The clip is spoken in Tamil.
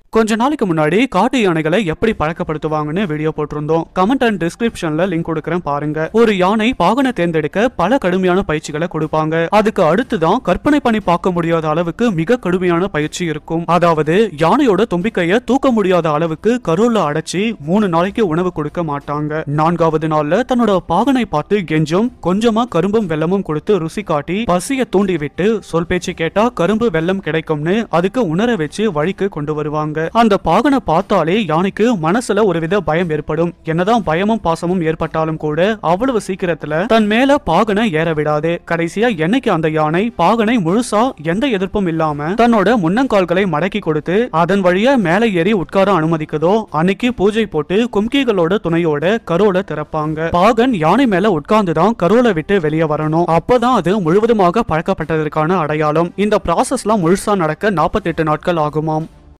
கொஞ்ச நாளைக்கு முன்னாடி காட்டு யானைகளை எப்படி பழக்கப்படுத்துவாங்கன்னு வீடியோ போட்டிருந்தோம் கமெண்ட் அண்ட் டிஸ்கிரிப்ஷன்ல லிங்க் கொடுக்கறேன் பாருங்க ஒரு யானை பாகனை தேர்ந்தெடுக்க பல கடுமையான பயிற்சிகளை கொடுப்பாங்க அதுக்கு அடுத்துதான் கற்பனை பண்ணி பார்க்க முடியாத அளவுக்கு மிக கடுமையான பயிற்சி இருக்கும் அதாவது யானையோட தும்பிக்கைய தூக்க முடியாத அளவுக்கு கருவுல அடைச்சி மூணு நாளைக்கு உணவு கொடுக்க மாட்டாங்க நான்காவது நாள்ல தன்னோட பாகனை பார்த்து கெஞ்சும் கொஞ்சமா கரும்பும் வெல்லமும் கொடுத்து ருசி காட்டி பசிய தூண்டி விட்டு சொல் பேச்சு கேட்டா கரும்பு வெல்லம் கிடைக்கும்னு அதுக்கு உணர வச்சு வழிக்கு கொண்டு வருவாங்க அந்த பாகனை பார்த்தாலே யானைக்கு மனசுல ஒருவித பயம் ஏற்படும் என்னதான் பயமும் பாசமும் ஏற்பட்டாலும் கூட அவ்வளவு சீக்கிரத்துல தன் மேல பாகனை ஏற விடாது கடைசியா என்னைக்கு அந்த யானை பாகனை முழுசா எந்த எதிர்ப்பும் இல்லாம தன்னோட முன்னங்கால்களை மடக்கி கொடுத்து அதன் வழியா மேலே ஏறி உட்கார அனுமதிக்குதோ அன்னைக்கு பூஜை போட்டு கும்கிகளோட துணையோட கரோல திறப்பாங்க பாகன் யானை மேல உட்கார்ந்துதான் கரோலை விட்டு வெளியே வரணும் அப்பதான் அது முழுவதுமாக பழக்கப்பட்டதற்கான அடையாளம் இந்த ப்ராசஸ்லாம் முழுசா நடக்க 48 நாட்கள் ஆகுமாம்